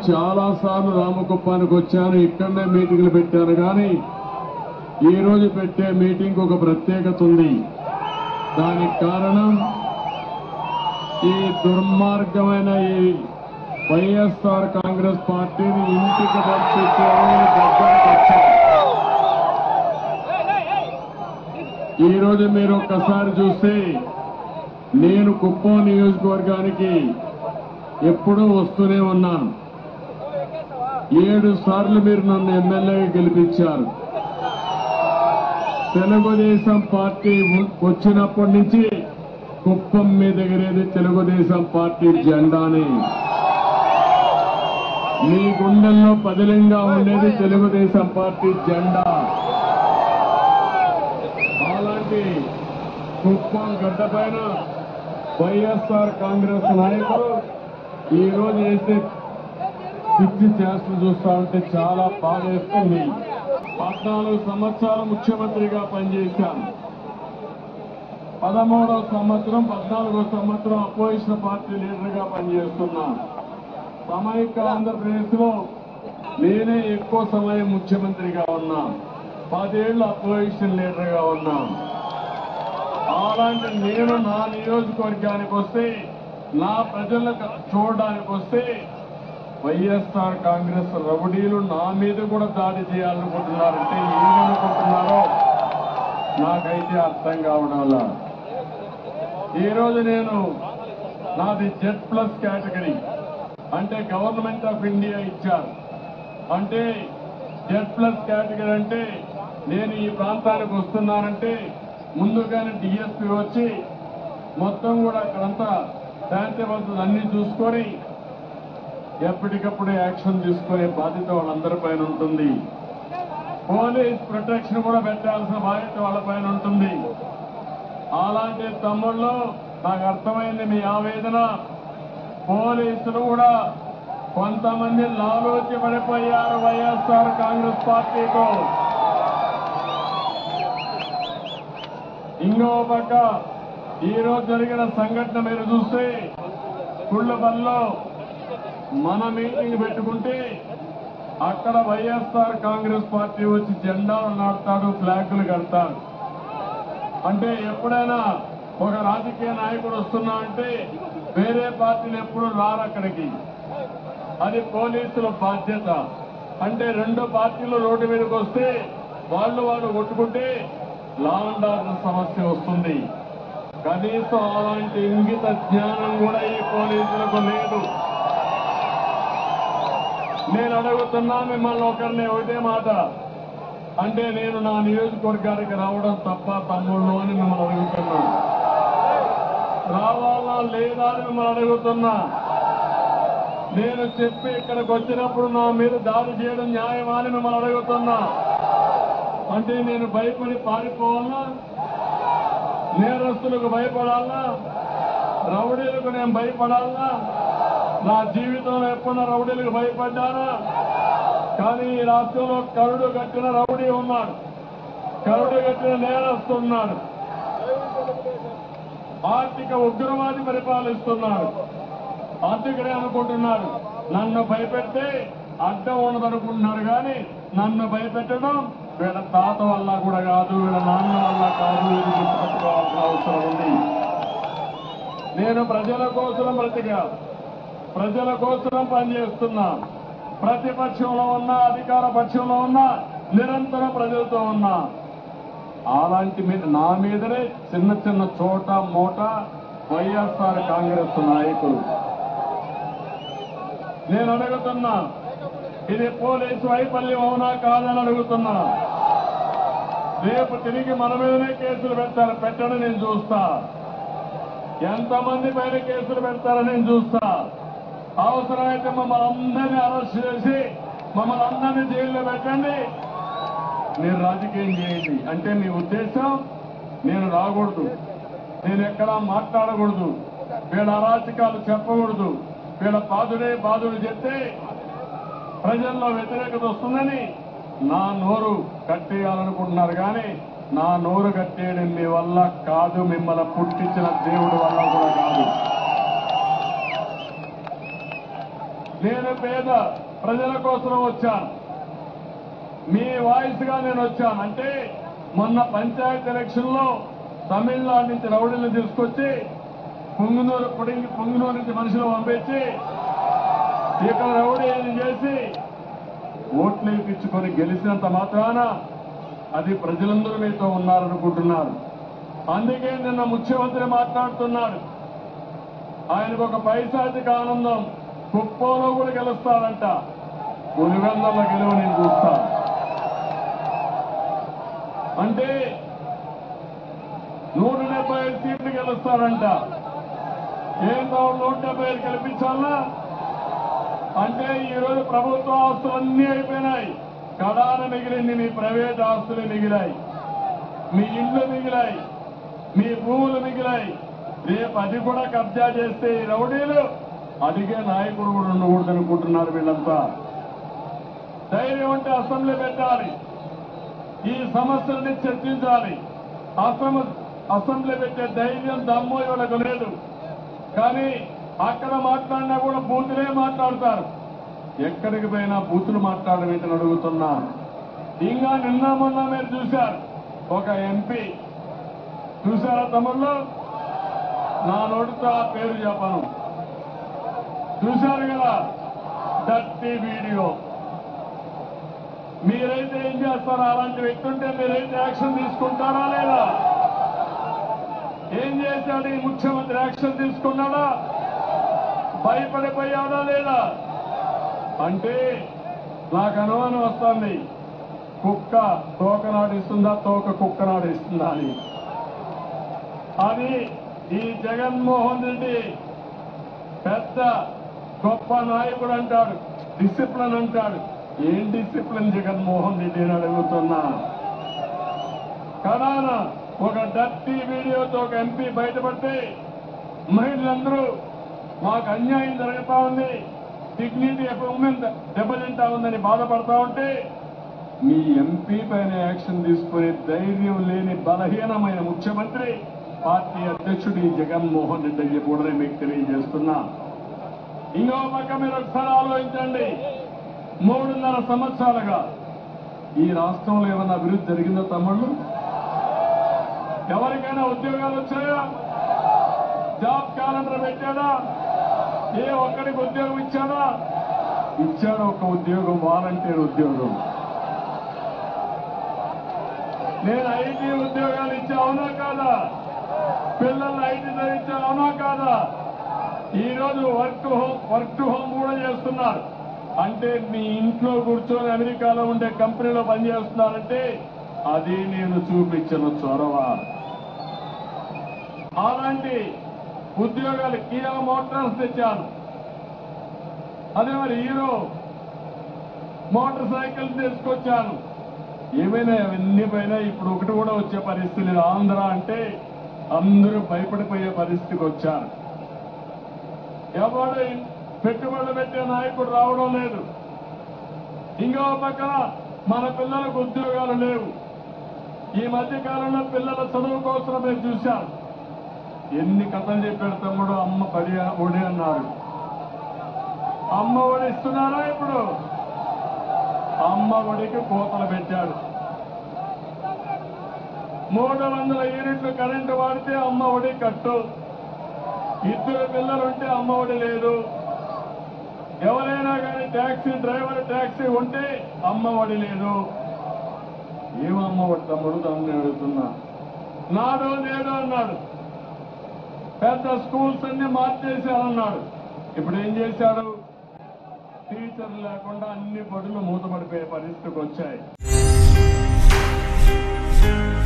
చాలా సార్లు రామకుప్పానికి వచ్చాను ఇక్కడనే మీటింగ్లు పెట్టాను కానీ ఈ రోజు పెట్టే మీటింగ్ ఒక ప్రత్యేకత ఉంది దానికి కారణం ఈ దుర్మార్గమైన ఈ వైఎస్ఆర్ కాంగ్రెస్ పార్టీని ఇంటికి పంపించారని దగ్గరకు వచ్చారు ఈ రోజు మీరు ఒక్కసారి చూస్తే నేను కుప్పం నియోజకవర్గానికి ఎప్పుడూ వస్తూనే ఉన్నాను ఏడు సార్లు మీరు నన్ను ఎమ్మెల్యేగా గెలిపించారు తెలుగుదేశం పార్టీ ఉ- వచ్చినప్పటి నుంచి కుప్పం మీద ఎగిరేది తెలుగుదేశం పార్టీ జెండాని మీ గుండెల్లో పదిలంగా ఉండేది తెలుగుదేశం పార్టీ జెండా అలాంటి కుప్పం గడ్డ పైన వైఎస్ఆర్ కాంగ్రెస్ నాయకులు ఈ రోజు వేసే పిచ్చి చేష్టలు చూస్తా ఉంటే చాలా బాధేస్తుంది పద్నాలుగు సంవత్సరాలు ముఖ్యమంత్రిగా పనిచేశాను పదమూడవ సంవత్సరం పద్నాలుగో సంవత్సరం అపోజిషన్ పార్టీ లీడర్ గా పనిచేస్తున్నా సమైక్య ఆంధ్రప్రదేశ్ లో నేనే ఎక్కువ సమయం ముఖ్యమంత్రిగా ఉన్నా పదేళ్లు అపోజిషన్ లీడర్ గా ఉన్నా అలాంటి నేను నా నియోజకవర్గానికి వస్తే నా ప్రజలకు చూడడానికి వస్తే వైఎస్ఆర్ కాంగ్రెస్ రౌడీలు నా మీద కూడా దాడి చేయాలనుకుంటున్నారంటే ఏమనుకుంటున్నారో నాకైతే అర్థం కావడంలా ఈ రోజు నేను నాది జెడ్ ప్లస్ కేటగిరీ అంటే గవర్నమెంట్ ఆఫ్ ఇండియా ఇచ్చారు అంటే జెడ్ ప్లస్ కేటగిరీ అంటే నేను ఈ ప్రాంతానికి వస్తున్నానంటే ముందుగానే డిఎస్పీ వచ్చి మొత్తం కూడా అక్కడంతా శాంతి భద్రతలు అన్ని చూసుకొని ఎప్పటికప్పుడు యాక్షన్ తీసుకునే బాధ్యత వాళ్ళందరి పైన ఉంటుంది పోలీస్ ప్రొటెక్షన్ కూడా పెట్టాల్సిన బాధ్యత వాళ్ళ పైన ఉంటుంది అలాంటి తమ్ముళ్ళు నాకు అర్థమైంది మీ ఆవేదన పోలీసులు కూడా కొంతమంది లాలోచి పడిపోయారు వైఎస్ఆర్ కాంగ్రెస్ పార్టీకు ఇంకో పక్క ఈ రోజు జరిగిన సంఘటన మీరు చూస్తే కుళ్ళబల్లో మన మీటింగ్ పెట్టుకుంటే అక్కడ వైఎస్ఆర్ కాంగ్రెస్ పార్టీ వచ్చి జెండాలు నాటుతాడు ఫ్లాగులు కడతాడు అంటే ఎప్పుడైనా ఒక రాజకీయ నాయకుడు వస్తున్నా అంటే వేరే పార్టీలు ఎప్పుడు రారు అక్కడికి అది పోలీసుల బాధ్యత అంటే రెండు పార్టీలు రోడ్డు మీదకి వస్తే వాళ్ళు వాళ్ళు కొట్టుకుంటే లా అండ్ ఆర్డర్ సమస్య వస్తుంది కనీసం అలాంటి ఇంగిత జ్ఞానం కూడా ఈ పోలీసులకు లేదు నేను అడుగుతున్నా మిమ్మల్ని ఒకరిని ఒకటే మాట అంటే నేను నా నియోజకవర్గానికి రావడం తప్ప తమ్ముళ్ళు అని మిమ్మల్ని అడుగుతున్నా రావాలా లేదా అని మిమ్మల్ని అడుగుతున్నా నేను చెప్పి ఇక్కడికి వచ్చినప్పుడు నా మీద దాడి చేయడం న్యాయమా అని మిమ్మల్ని అడుగుతున్నా అంటే నేను భయపడి పారిపోవాలా నేరస్తులకు భయపడాలా రౌడీలకు నేను భయపడాలా నా జీవితంలో ఎప్పుడన్నా రౌడీలకు భయపడ్డానా కానీ ఈ రాష్ట్రంలో కరుడు కట్టిన రౌడీ ఉన్నాడు కరుడు కట్టిన నేరస్తున్నాడు ఆర్థిక ఉగ్రవాది పరిపాలిస్తున్నాడు అందుకనే అనుకుంటున్నారు నన్ను భయపెడితే అడ్డం ఉండదనుకుంటున్నారు కానీ నన్ను భయపెట్టడం వీళ్ళ తాత వల్ల కూడా కాదు వీళ్ళ నాన్న వల్ల కాదు ఇది గుర్తుపెట్టుకోవాల్సిన అవసరం ఉంది నేను ప్రజల కోసం బ్రతికా ప్రజల కోసం పనిచేస్తున్నా ప్రతిపక్షంలో ఉన్నా అధికార పక్షంలో ఉన్నా నిరంతరం ప్రజలతో ఉన్నా అలాంటి మీద నా మీదనే చిన్న చిన్న చోట మూట వైఎస్ఆర్ కాంగ్రెస్ నాయకులు నేను అడుగుతున్నా ఇది పోలీసు వైఫల్యం అవునా కాదని అడుగుతున్నా రేపు తిరిగి మన మీదనే కేసులు పెడతారు పెట్టడం నేను చూస్తా ఎంతమంది పైన కేసులు పెడతారని నేను చూస్తా అవసరమైతే మమ్మల్ని అందరినీ అరెస్ట్ చేసి మమ్మల్ని అందరినీ జైల్లో పెట్టండి మీరు రాజకీయం చేయండి అంటే మీ ఉద్దేశం నేను రాకూడదు నేను ఎక్కడా మాట్లాడకూడదు వీళ్ళ అరాచకాలు చెప్పకూడదు వీళ్ళ బాధుడే బాధుడు చెప్తే ప్రజల్లో వ్యతిరేకత వస్తుందని నా నోరు కట్టేయాలనుకుంటున్నారు కానీ నా నోరు కట్టేయడం మీ వల్ల కాదు మిమ్మల్ని పుట్టించిన దేవుడి వల్ల కూడా కాదు నేను పేద ప్రజల కోసం వచ్చాను మీ వాయిస్ గా నేను వచ్చాను అంటే మొన్న పంచాయత్ ఎలక్షన్ లో తమిళనాడు నుంచి రౌడీలను తీసుకొచ్చి పుంగునూరు పుడింగి పుంగునూరు నుంచి మనుషులు పంపించి ఇక్కడ రౌడీలను చేసి ఓట్లు ఇప్పించుకొని గెలిచినంత మాత్రాన అది ప్రజలందరూ మీతో ఉన్నారనుకుంటున్నారు అందుకే నిన్న ముఖ్యమంత్రి మాట్లాడుతున్నాడు ఆయనకు ఒక పైశాచిక ఆనందం కుప్పంలో కూడా గెలుస్తారంట పులివెందల గెలువు నేను చూస్తాను అంటే నూట డెబ్బై ఐదు సీట్లు గెలుస్తారంట ఏం కావాలి నూట డెబ్బై ఐదు గెలిపించాలా అంటే ఈ రోజు ప్రభుత్వ ఆస్తులు అన్ని అయిపోయినాయి కడాన మిగిలింది మీ ప్రైవేట్ ఆస్తులు మిగిలాయి మీ ఇళ్లు మిగిలాయి మీ భూములు మిగిలాయి రేపు అది కూడా కబ్జా చేస్తే ఈ రౌడీలు అడిగే నాయకుడు కూడా ఉండకూడదు అనుకుంటున్నారు వీళ్ళంతా ధైర్యం ఉంటే అసెంబ్లీ పెట్టాలి ఈ సమస్యల్ని చర్చించాలి అసెం అసెంబ్లీ పెట్టే ధైర్యం దమ్ము ఇవ్వడానికి లేదు కానీ అక్కడ మాట్లాడినా కూడా బూతులే మాట్లాడతారు ఎక్కడికి పోయినా బూతులు మాట్లాడడం ఏంటని అడుగుతున్నా ఇంకా నిన్న మొన్న మీరు చూశారు ఒక ఎంపీ చూశారా తమ్ముళ్ళు నా నోటితో ఆ పేరు చెప్పను చూశారు కదా డర్టీ వీడియో మీరైతే ఏం చేస్తారా అలాంటి వ్యక్తి ఉంటే మీరైతే యాక్షన్ తీసుకుంటారా లేదా ఏం చేశాడు ఈ ముఖ్యమంత్రి యాక్షన్ తీసుకున్నాడా భయపడిపోయాడా లేదా అంటే నాకు అనుమానం వస్తుంది కుక్క తోక నాడిస్తుందా తోక కుక్క నాడిస్తుందా అని అది ఈ జగన్మోహన్ రెడ్డి పెద్ద గొప్ప నాయకుడు అంటాడు డిసిప్లిన్ అంటాడు ఏం డిసిప్లిన్ జగన్మోహన్ రెడ్డి అని అడుగుతున్నా కడాన ఒక డర్టీ వీడియోతో ఒక ఎంపీ బయటపడితే మహిళలందరూ మాకు అన్యాయం జరుగుతా ఉంది డిగ్నిటీ ఆఫ్ ఉమెన్ దెబ్బతింటా ఉందని బాధపడతా ఉంటే మీ ఎంపీ పైన యాక్షన్ తీసుకునే ధైర్యం లేని బలహీనమైన ముఖ్యమంత్రి పార్టీ అధ్యక్షుడు ఈ జగన్మోహన్ రెడ్డి అని కూడా నేను మీకు తెలియజేస్తున్నా ఇంకో పక్క మీరు ఒకసారి ఆలోచించండి మూడున్నర సంవత్సరాలుగా ఈ రాష్ట్రంలో ఏమన్నా అభివృద్ధి జరిగిందో తమ్ముళ్ళు ఎవరికైనా ఉద్యోగాలు వచ్చాయా జాబ్ క్యాలెండర్ పెట్టాడా ఏ ఒక్కడికి ఉద్యోగం ఇచ్చాడా ఇచ్చాడు ఒక ఉద్యోగం వాలంటీర్ ఉద్యోగం నేను ఐటీ ఉద్యోగాలు ఇచ్చా అవునా కాదా పిల్లల్ని ఐటీ చదివించా అవునా కాదా ఈ రోజు work to home work to home కూడా చేస్తున్నారు అంటే మీ ఇంట్లో కూర్చొని అమెరికాలో ఉండే కంపెనీలో పనిచేస్తున్నారంటే అది నేను చూపించిన చొరవ అలాంటి ఉద్యోగాలు కియా మోటార్స్ తెచ్చాను అదే మరి హీరో మోటార్ సైకిల్ తీసుకొచ్చాను ఏమైనా అవన్నీ పైన ఇప్పుడు ఒకటి కూడా వచ్చే పరిస్థితి లేదు ఆంధ్ర అంటే అందరూ భయపడిపోయే పరిస్థితికి వచ్చారు ఎవడు పెట్టుబడులు పెట్టే నాయకుడు రావడం లేదు ఇంకో పక్కన మన పిల్లలకు ఉద్యోగాలు లేవు ఈ మధ్య కాలంలో పిల్లల చదువు కోసం మేము చూశాం ఎన్ని కథలు చెప్పాడు తమ్ముడు అమ్మ పడి ఒడి అన్నారు అమ్మ ఒడి ఇస్తున్నారా ఇప్పుడు అమ్మ ఒడికి కోతలు పెట్టాడు మూడు వందల యూనిట్లు కరెంటు వాడితే అమ్మ ఒడి కట్టు ఇద్దరు పిల్లలుంటే అమ్మ ఒడి లేదు ఎవరైనా కానీ ట్యాక్సీ డ్రైవర్ ట్యాక్సీ ఉంటే అమ్మ ఒడి లేదు ఏమమ్మ ఒడి తమ్ముడు తమ్ముడు అడుగుతున్నా నాడు నేడు అన్నాడు పెద్ద స్కూల్స్ అన్ని మార్చేశారన్నాడు ఇప్పుడు ఏం చేశాడు టీచర్లు లేకుండా అన్ని బడులు మూతపడిపోయే పరిస్థితికి వచ్చాయి